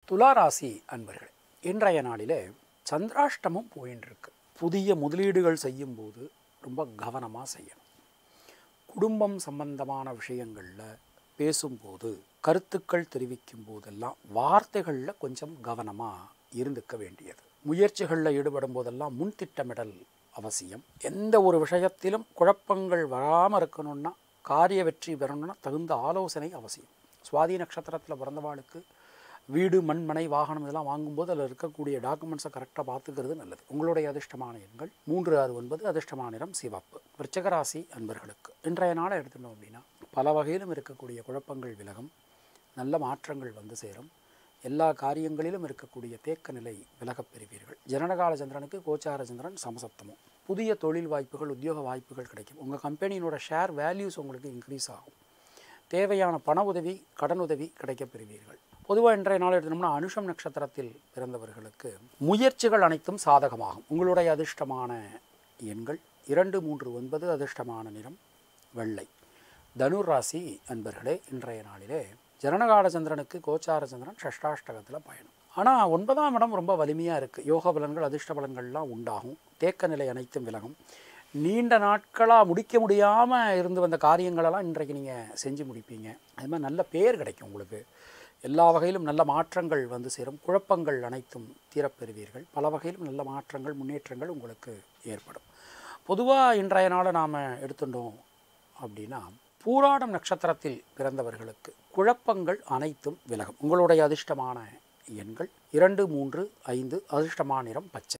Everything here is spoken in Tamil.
துளாராசி அன்பர்களே இன்றைய நாளிலே சந்திராஷ்டமம் போயின்னு இருக்கு புதிய முதலீடுகள் செய்யும்போது ரொம்ப கவனமாக செய்யணும் குடும்பம் சம்பந்தமான விஷயங்களில் பேசும்போது கருத்துக்கள் தெரிவிக்கும் போதெல்லாம் வார்த்தைகளில் கொஞ்சம் கவனமாக இருந்துக்க வேண்டியது முயற்சிகளில் ஈடுபடும் போதெல்லாம் முன் திட்டமிடல் அவசியம் எந்த ஒரு விஷயத்திலும் குழப்பங்கள் வராமல் இருக்கணும்னா காரிய வெற்றி பெறணும்னா தகுந்த ஆலோசனை அவசியம் சுவாதி நட்சத்திரத்தில் பிறந்தவாளுக்கு வீடு மண்மனை வாகனம் இதெல்லாம் வாங்கும்போது அதில் இருக்கக்கூடிய டாக்குமெண்ட்ஸை கரெக்டாக பார்த்துக்கிறது நல்லது உங்களுடைய அதிர்ஷ்டமான எண்கள் மூன்று ஆறு ஒன்பது அதிர்ஷ்டமான நிறம் சிவப்பு விருச்சகராசி அன்பர்களுக்கு இன்றைய நாளை எடுத்துட்டோம் அப்படின்னா பல வகையிலும் இருக்கக்கூடிய குழப்பங்கள் விலகும் நல்ல மாற்றங்கள் வந்து சேரும் எல்லா காரியங்களிலும் இருக்கக்கூடிய தேக்க நிலை விலகப் பெறுவீர்கள் ஜனனகால சந்திரனுக்கு கோச்சார சந்திரன் சமசப்தமும் புதிய தொழில் வாய்ப்புகள் உத்தியோக வாய்ப்புகள் கிடைக்கும் உங்கள் கம்பெனியினோட ஷேர் வேல்யூஸ் உங்களுக்கு இன்க்ரீஸ் ஆகும் தேவையான பண உதவி கடன் உதவி கிடைக்கப் பெறுவீர்கள் பொதுவாக இன்றைய நாள் எடுத்தோம்னா அனுஷம் நட்சத்திரத்தில் பிறந்தவர்களுக்கு முயற்சிகள் அனைத்தும் சாதகமாகும் உங்களுடைய அதிர்ஷ்டமான எண்கள் இரண்டு மூன்று ஒன்பது அதிர்ஷ்டமான நிறம் வெள்ளை தனுர் ராசி அன்பர்களே இன்றைய நாளிலே ஜனனகால சந்திரனுக்கு கோச்சார சந்திரன் ஷஷ்டாஷ்டகத்தில் பயணம் ஆனால் ஒன்பதாம் இடம் ரொம்ப வலிமையாக இருக்குது யோக பலன்கள் அதிர்ஷ்ட பலன்கள்லாம் உண்டாகும் தேக்க நிலை அனைத்தும் விலகும் நீண்ட நாட்களாக முடிக்க முடியாமல் இருந்து வந்த காரியங்களெல்லாம் இன்றைக்கு நீங்கள் செஞ்சு முடிப்பீங்க அது மாதிரி நல்ல பேர் கிடைக்கும் உங்களுக்கு எல்லா வகையிலும் நல்ல மாற்றங்கள் வந்து சேரும் குழப்பங்கள் அனைத்தும் தீரப்பெறுவீர்கள் பல வகையிலும் நல்ல மாற்றங்கள் முன்னேற்றங்கள் உங்களுக்கு ஏற்படும் பொதுவாக இன்றைய நாளை நாம் எடுத்துட்டோம் அப்படின்னா பூராடம் நட்சத்திரத்தில் பிறந்தவர்களுக்கு குழப்பங்கள் அனைத்தும் விலகும் உங்களுடைய அதிர்ஷ்டமான எண்கள் இரண்டு மூன்று ஐந்து அதிர்ஷ்டமான நிறம் பச்சை